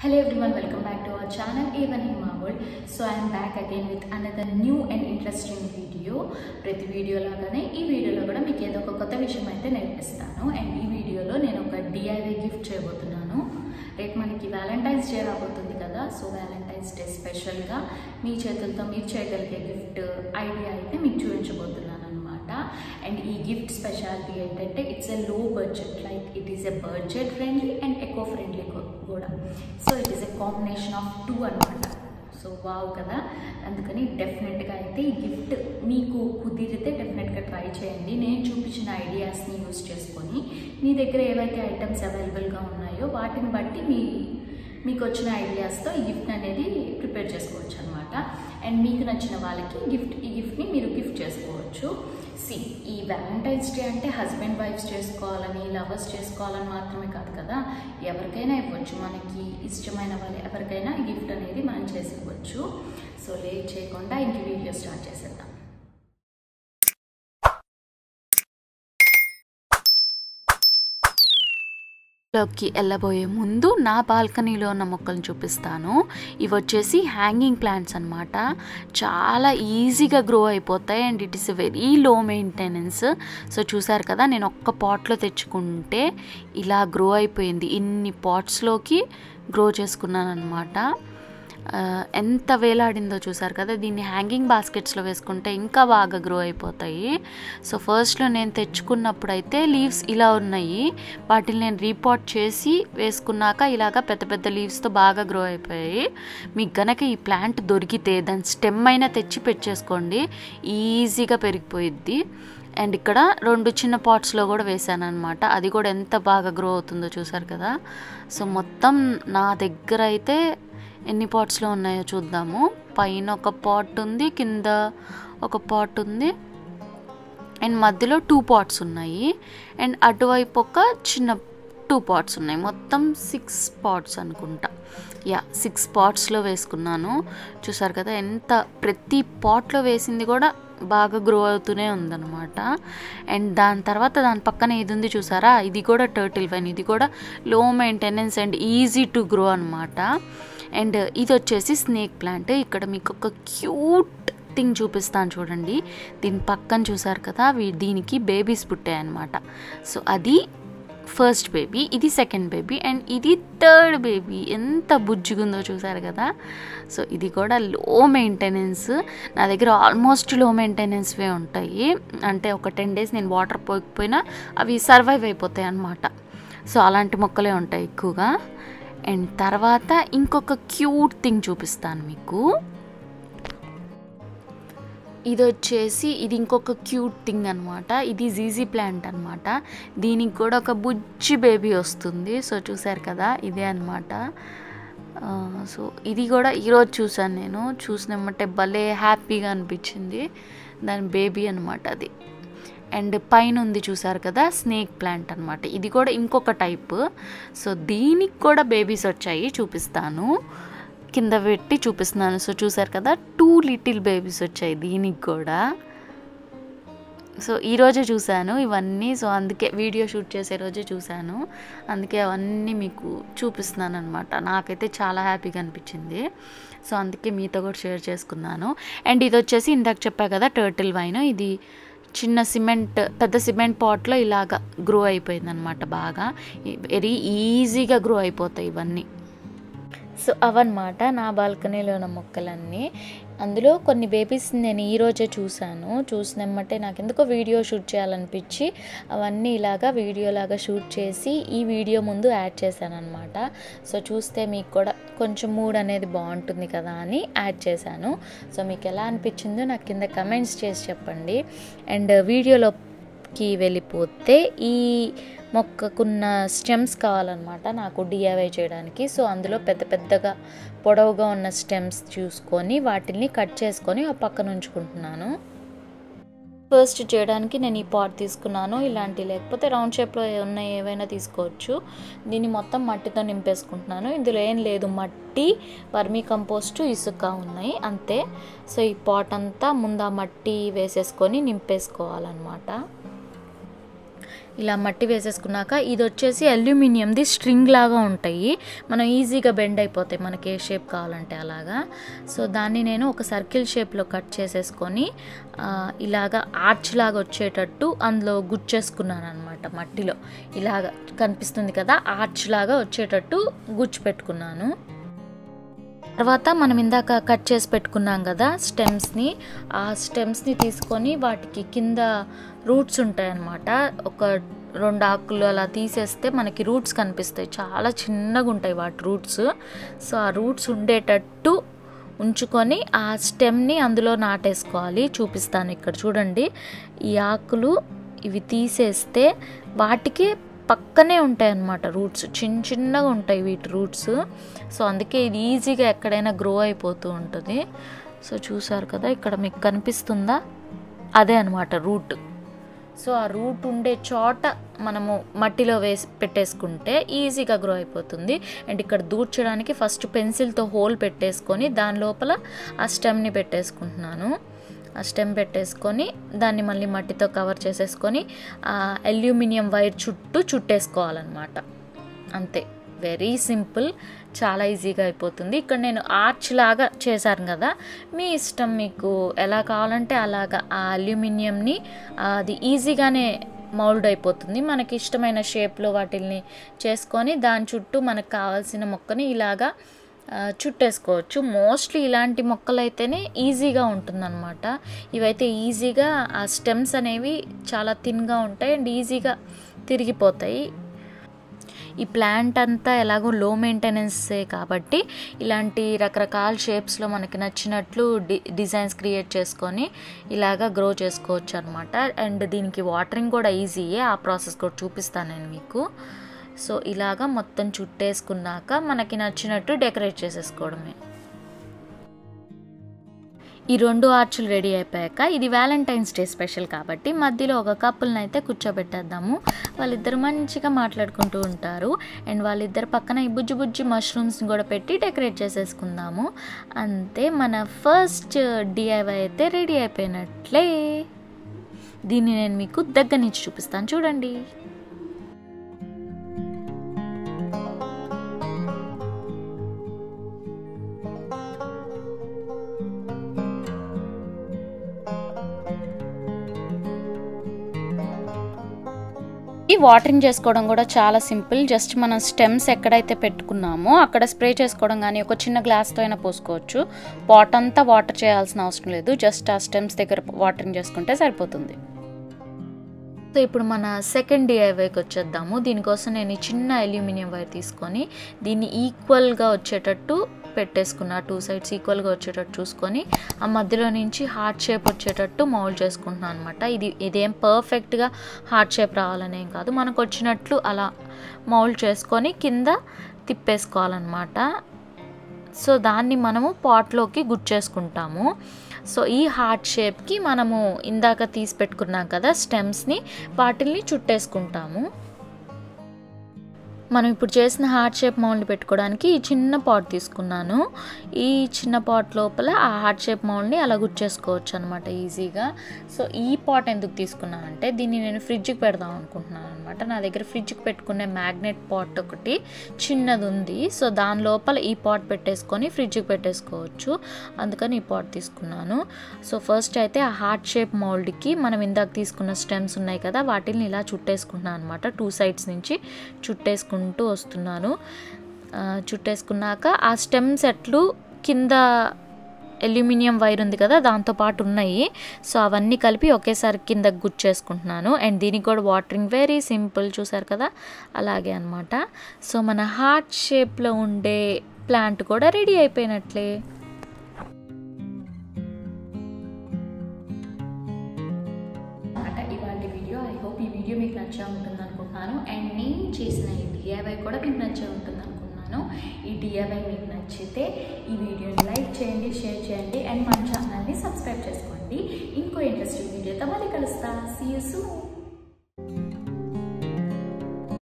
Hello everyone, welcome back to our channel Even in My World. So I am back again with another new and interesting video. ప్రతి video లాగానే ఈ వీడియోలో కూడా మీకు ఏదో ఒక కొత్త విషయం అయితే నేర్పిస్తాను అండ్ ఈ వీడియోలో నేను ఒక డిఐవై గిఫ్ట్ చేయబోతున్నాను రేపు మనకి వ్యాలంటైన్స్ డే రాబోతుంది కదా సో వ్యాలంటైన్స్ డే స్పెషల్గా మీ చేతులతో మీరు చేయగలిగే గిఫ్ట్ ఐడియా అయితే మీకు చూపించబోతున్నాను అనమాట అండ్ ఈ గిఫ్ట్ స్పెషాలిటీ ఏంటంటే it's a low budget like it is a budget friendly and eco friendly కూడా so it is a combination of two అనమాట సో వావ్ కదా అందుకని డెఫినెట్గా అయితే ఈ గిఫ్ట్ మీకు కుదిరితే డెఫినెట్గా ట్రై చేయండి నేను చూపించిన ఐడియాస్ని యూస్ చేసుకొని మీ దగ్గర ఏవైతే ఐటమ్స్ అవైలబుల్గా ఉన్నాయో వాటిని బట్టి మీ మీకు వచ్చిన ఐడియాస్తో ఈ గిఫ్ట్ అనేది ప్రిపేర్ చేసుకోవచ్చు అనమాట అండ్ మీకు నచ్చిన వాళ్ళకి గిఫ్ట్ ఈ గిఫ్ట్ని మీరు గిఫ్ట్ చేసుకోవచ్చు సి ఈ వ్యాలంటైన్స్ డే అంటే హస్బెండ్ వైఫ్స్ చేసుకోవాలని లవర్స్ చేసుకోవాలని మాత్రమే కాదు కదా ఎవరికైనా ఇవ్వచ్చు మనకి ఇష్టమైన వాళ్ళు ఎవరికైనా ఈ గిఫ్ట్ అనేది మనం చేసుకోవచ్చు సో లేట్ చేయకుండా ఇంక వీడియో స్టార్ట్ చేసేద్దాం లోకి వెళ్ళబోయే ముందు నా బాల్కనీలో ఉన్న మొక్కలను చూపిస్తాను ఇవి వచ్చేసి హ్యాంగింగ్ ప్లాంట్స్ అనమాట చాలా ఈజీగా గ్రో అయిపోతాయి and it is very low maintenance so చూసారు కదా నేను ఒక్క పాట్లో తెచ్చుకుంటే ఇలా గ్రో అయిపోయింది ఇన్ని పాట్స్లోకి గ్రో చేసుకున్నాను అనమాట ఎంత వేలాడిందో చూసారు కదా దీన్ని హ్యాంగింగ్ బాస్కెట్స్లో వేసుకుంటే ఇంకా బాగా గ్రో అయిపోతాయి సో ఫస్ట్లో నేను తెచ్చుకున్నప్పుడు అయితే లీవ్స్ ఇలా ఉన్నాయి వాటిని నేను రీపాట్ చేసి వేసుకున్నాక ఇలాగ పెద్ద పెద్ద లీవ్స్తో బాగా గ్రో అయిపోయాయి మీకు గనక ఈ ప్లాంట్ దొరికితే దాని స్టెమ్ అయినా తెచ్చి పెట్టేసుకోండి ఈజీగా పెరిగిపోయిద్ది అండ్ ఇక్కడ రెండు చిన్న పాట్స్లో కూడా వేసాను అనమాట అది కూడా ఎంత బాగా గ్రో అవుతుందో చూసారు కదా సో మొత్తం నా దగ్గర అయితే ఎన్ని పాట్స్లో ఉన్నాయో చూద్దాము పైన ఒక పాట్ ఉంది కింద ఒక పాట్ ఉంది అండ్ మధ్యలో టూ పాట్స్ ఉన్నాయి అండ్ అటువైపు ఒక చిన్న టూ పాట్స్ ఉన్నాయి మొత్తం సిక్స్ పాట్స్ అనుకుంటా యా సిక్స్ పాట్స్లో వేసుకున్నాను చూసారు కదా ఎంత ప్రతి పాట్లో వేసింది కూడా బాగా గ్రో అవుతూనే ఉందన్నమాట అండ్ దాని తర్వాత దాని పక్కన ఇది ఉంది చూసారా ఇది కూడా టర్టిల్ వైన్ ఇది కూడా low maintenance and easy to grow అనమాట అండ్ ఇది వచ్చేసి స్నేక్ ప్లాంట్ ఇక్కడ మీకు ఒక క్యూట్ థింగ్ చూపిస్తాను చూడండి దీని పక్కన చూసారు కదా దీనికి బేబీస్ పుట్టాయన్నమాట సో అది ఫస్ట్ బేబీ ఇది సెకండ్ బేబీ అండ్ ఇది థర్డ్ బేబీ ఎంత బుజ్జిగుందో చూసారు కదా సో ఇది కూడా లో మెయింటెనెన్స్ నా దగ్గర ఆల్మోస్ట్ లో మెయింటెనెన్స్వే ఉంటాయి అంటే ఒక టెన్ డేస్ నేను వాటర్ పోయకపోయినా అవి సర్వైవ్ అయిపోతాయి అన్నమాట సో అలాంటి మొక్కలే ఉంటాయి ఎక్కువగా అండ్ తర్వాత ఇంకొక క్యూట్ థింగ్ చూపిస్తాను మీకు ఇది వచ్చేసి ఇది ఇంకొక క్యూట్ థింగ్ అనమాట ఇది జీజీ ప్లాంట్ అనమాట దీనికి కూడా ఒక బుజ్జి బేబీ వస్తుంది సో చూసారు కదా ఇదే అనమాట సో ఇది కూడా ఈరోజు చూసాను నేను చూసినమ్మంటే భలే హ్యాపీగా అనిపించింది దాని బేబీ అనమాట అది అండ్ పైన ఉంది చూసారు కదా స్నేక్ ప్లాంట్ అనమాట ఇది కూడా ఇంకొక టైప్ సో దీనికి కూడా బేబీస్ వచ్చాయి చూపిస్తాను కింద పెట్టి చూపిస్తున్నాను సో చూసారు కదా టూ లిటిల్ బేబీస్ వచ్చాయి దీనికి కూడా సో ఈరోజే చూశాను ఇవన్నీ సో అందుకే వీడియో షూట్ చేసే రోజే చూశాను అందుకే అవన్నీ మీకు చూపిస్తున్నాను అనమాట నాకైతే చాలా హ్యాపీగా అనిపించింది సో అందుకే మీతో కూడా షేర్ చేసుకున్నాను అండ్ ఇది వచ్చేసి ఇందాక చెప్పా కదా టర్టిల్ వైన్ ఇది చిన్న సిమెంట్ పెద్ద సిమెంట్ పాట్లో ఇలాగా గ్రో అయిపోయింది అనమాట బాగా వెరీ ఈజీగా గ్రో అయిపోతాయి ఇవన్నీ సో అవన్నమాట నా బాల్కనీలో ఉన్న మొక్కలన్నీ అందులో కొన్ని బేబీస్ నేను ఈరోజే చూశాను చూసినమ్మటే నాకు ఎందుకో వీడియో షూట్ చేయాలనిపించి అవన్నీ ఇలాగా వీడియోలాగా షూట్ చేసి ఈ వీడియో ముందు యాడ్ చేశాను అనమాట సో చూస్తే మీకు కూడా కొంచెం మూడ్ అనేది బాగుంటుంది కదా అని యాడ్ చేశాను సో మీకు ఎలా అనిపించిందో నాకు కింద కమెంట్స్ చేసి చెప్పండి అండ్ వీడియోలోకి వెళ్ళిపోతే ఈ మొక్కకున్న స్టెమ్స్ కావాలన్నమాట నాకు డిఐవై చేయడానికి సో అందులో పెద్ద పెద్దగా పొడవుగా ఉన్న స్టెమ్స్ చూసుకొని వాటిని కట్ చేసుకొని ఆ పక్కన ఉంచుకుంటున్నాను ఫస్ట్ చేయడానికి నేను ఈ పాట్ తీసుకున్నాను ఇలాంటి లేకపోతే రౌండ్ షేప్లో ఉన్న ఏవైనా తీసుకోవచ్చు దీన్ని మొత్తం మట్టితో నింపేసుకుంటున్నాను ఇందులో ఏం లేదు మట్టి వర్మీ కంపోస్ట్ ఇసుక ఉన్నాయి అంతే సో ఈ పాట్ అంతా ముందు ఆ మట్టి వేసేసుకొని నింపేసుకోవాలన్నమాట ఇలా మట్టి వేసేసుకున్నాక ఇది వచ్చేసి అల్యూమినియంది స్ట్రింగ్ లాగా ఉంటాయి మనం ఈజీగా బెండ్ అయిపోతాయి మనకి ఏ షేప్ కావాలంటే అలాగా సో దాన్ని నేను ఒక సర్కిల్ షేప్లో కట్ చేసేసుకొని ఆ, ఇలాగా ఆర్చ్ లాగా వచ్చేటట్టు అందులో గుచ్చేసుకున్నాను అనమాట మట్టిలో ఇలాగ కనిపిస్తుంది కదా ఆర్చ్ లాగా వచ్చేటట్టు గుచ్చి పెట్టుకున్నాను తర్వాత మనం ఇందాక కట్ చేసి పెట్టుకున్నాం కదా స్టెమ్స్ని ఆ స్టెమ్స్ని తీసుకొని వాటికి కింద రూట్స్ ఉంటాయన్నమాట ఒక రెండు ఆకులు అలా తీసేస్తే మనకి రూట్స్ కనిపిస్తాయి చాలా చిన్నగా ఉంటాయి వాటి రూట్స్ సో ఆ రూట్స్ ఉండేటట్టు ఉంచుకొని ఆ స్టెమ్ని అందులో నాటేసుకోవాలి చూపిస్తాను ఇక్కడ చూడండి ఈ ఆకులు ఇవి తీసేస్తే వాటికి పక్కనే ఉంటాయి అన్నమాట రూట్స్ చిన్న చిన్నగా ఉంటాయి వీటి రూట్స్ సో అందుకే ఇది ఈజీగా ఎక్కడైనా గ్రో అయిపోతూ ఉంటుంది సో చూసారు కదా ఇక్కడ మీకు కనిపిస్తుందా అదే అనమాట రూట్ సో ఆ రూట్ ఉండే చోట మనము మట్టిలో వేసి పెట్టేసుకుంటే ఈజీగా గ్రో అయిపోతుంది అండ్ ఇక్కడ దూర్చడానికి ఫస్ట్ పెన్సిల్తో హోల్ పెట్టేసుకొని దాని లోపల ఆ స్టెమ్ని పెట్టేసుకుంటున్నాను ఆ స్టెమ్ పెట్టేసుకొని దాన్ని మళ్ళీ మట్టితో కవర్ చేసేసుకొని ఆ అల్యూమినియం వైర్ చుట్టూ చుట్టేసుకోవాలన్నమాట అంతే వెరీ సింపుల్ చాలా ఈజీగా అయిపోతుంది ఇక్కడ నేను ఆర్చ్ లాగా చేశాను కదా మీ ఇష్టం మీకు ఎలా కావాలంటే అలాగా ఆ అల్యూమినియంని అది ఈజీగానే మౌల్డ్ అయిపోతుంది మనకి ఇష్టమైన షేప్లో వాటిల్ని చేసుకొని దాని చుట్టూ మనకు కావాల్సిన మొక్కని ఇలాగా ఆ, చుట్టేసుకోవచ్చు మోస్ట్లీ ఇలాంటి మొక్కలు అయితేనే ఈజీగా ఉంటుందన్నమాట ఇవైతే ఈజీగా ఆ స్టెమ్స్ అనేవి చాలా థిన్గా ఉంటాయి అండ్ ఈజీగా తిరిగిపోతాయి ఈ ప్లాంట్ అంతా ఎలాగో లో మెయింటెనెన్సే కాబట్టి ఇలాంటి రకరకాల షేప్స్లో మనకి నచ్చినట్లు డి డిజైన్స్ క్రియేట్ చేసుకొని ఇలాగా గ్రో చేసుకోవచ్చు అనమాట అండ్ దీనికి వాటరింగ్ కూడా ఈజీయే ఆ ప్రాసెస్ కూడా చూపిస్తాను నేను మీకు సో ఇలాగా మొత్తం చుట్టేసుకున్నాక మనకి నచ్చినట్టు డెకరేట్ చేసేసుకోవడమే ఈ రెండు ఆర్చులు రెడీ అయిపోయాక ఇది వ్యాలంటైన్స్ డే స్పెషల్ కాబట్టి మధ్యలో ఒక కప్పుల్ని అయితే కూర్చోబెట్టేద్దాము వాళ్ళిద్దరు మంచిగా మాట్లాడుకుంటూ ఉంటారు అండ్ వాళ్ళిద్దరు పక్కన ఈ బుజ్జి బుజ్జి మష్రూమ్స్ని కూడా పెట్టి డెకరేట్ చేసేసుకుందాము అంతే మన ఫస్ట్ డిఐవై అయితే రెడీ అయిపోయినట్లే దీన్ని నేను మీకు దగ్గర నుంచి చూపిస్తాను చూడండి ఈ వాటరింగ్ చేసుకోవడం కూడా చాలా సింపుల్ జస్ట్ మనం స్టెమ్స్ ఎక్కడైతే పెట్టుకున్నామో అక్కడ స్ప్రే చేసుకోవడం కానీ ఒక చిన్న గ్లాస్తో అయినా పోసుకోవచ్చు పాట్ అంతా వాటర్ చేయాల్సిన అవసరం లేదు జస్ట్ ఆ స్టెమ్స్ దగ్గర వాటరింగ్ చేసుకుంటే సరిపోతుంది సో ఇప్పుడు మన సెకండ్ డిఐవైకి వచ్చేద్దాము దీనికోసం నేను ఈ చిన్న అల్యూమినియం వైర్ తీసుకొని దీన్ని ఈక్వల్గా వచ్చేటట్టు పెట్టేసుకున్నా టూ సైడ్స్ ఈక్వల్గా వచ్చేటట్టు చూసుకొని ఆ మధ్యలో నుంచి హార్ట్ షేప్ వచ్చేటట్టు మౌల్డ్ చేసుకుంటున్నాను అనమాట ఇది ఇదేం పర్ఫెక్ట్గా హార్ట్ షేప్ రావాలనేం కాదు మనకు వచ్చినట్లు అలా మౌల్డ్ చేసుకొని కింద తిప్పేసుకోవాలన్నమాట సో దాన్ని మనము పాట్లోకి గుచ్చేసుకుంటాము సో ఈ హార్ట్ షేప్కి మనము ఇందాక తీసి పెట్టుకున్నాం కదా స్టెమ్స్ని వాటిల్ని చుట్టేసుకుంటాము మనం ఇప్పుడు చేసిన హార్ట్ షేప్ మౌల్డ్ పెట్టుకోవడానికి ఈ చిన్న పాట్ తీసుకున్నాను ఈ చిన్న పాట్ లోపల ఆ హార్ట్ షేప్ మౌల్డ్ని అలా గుచ్చేసుకోవచ్చు అనమాట ఈజీగా సో ఈ పాట్ ఎందుకు తీసుకున్నాను అంటే దీన్ని నేను ఫ్రిడ్జ్కి పెడదాం అనుకుంటున్నాను అనమాట నా దగ్గర ఫ్రిడ్జ్కి పెట్టుకునే మ్యాగ్నెట్ పాట్ ఒకటి చిన్నది ఉంది సో దాని లోపల ఈ పాట్ పెట్టేసుకొని ఫ్రిడ్జ్కి పెట్టేసుకోవచ్చు అందుకని ఈ పాట్ తీసుకున్నాను సో ఫస్ట్ అయితే ఆ హార్ట్ షేప్ మౌల్డ్కి మనం ఇందాక తీసుకున్న స్టెమ్స్ ఉన్నాయి కదా వాటిని ఇలా చుట్టేసుకుంటున్నాను అనమాట టూ సైడ్స్ నుంచి చుట్టేసుకుంటూ వస్తున్నాను ఆ, చుట్టేసుకున్నాక ఆ స్టెమ్స్ ఎట్లు కింద అల్యూమినియం వైర్ ఉంది కదా దాంతో పాటు ఉన్నాయి సో అవన్నీ కలిపి ఒకేసారి కింద గుచ్చేసుకుంటున్నాను అండ్ దీనికి కూడా వాటరింగ్ వెరీ సింపుల్ చూసారు కదా అలాగే అనమాట సో మన హార్ట్ షేప్లో ఉండే ప్లాంట్ కూడా రెడీ అయిపోయినట్లే అనమాట ఇవాళ వీడియో ఐ హోప్ ఈ వీడియో మీకు నచ్చే ఉంటుంది అనుకుంటున్నాను అండ్ నేను చేసిన ఈ డిఐవై కూడా మీకు నచ్చే ఉంటుంది అనుకుంటున్నాను ఈ డిఐవై మీకు నచ్చితే ఈ వీడియోని లైక్ చేయండి షేర్ చేయండి అండ్ మన ఛానల్ని సబ్స్క్రైబ్ చేసుకోండి ఇంకో ఇంట్రెస్టింగ్ వీడియోతో మళ్ళీ కలుస్తా సీ యూ సూన్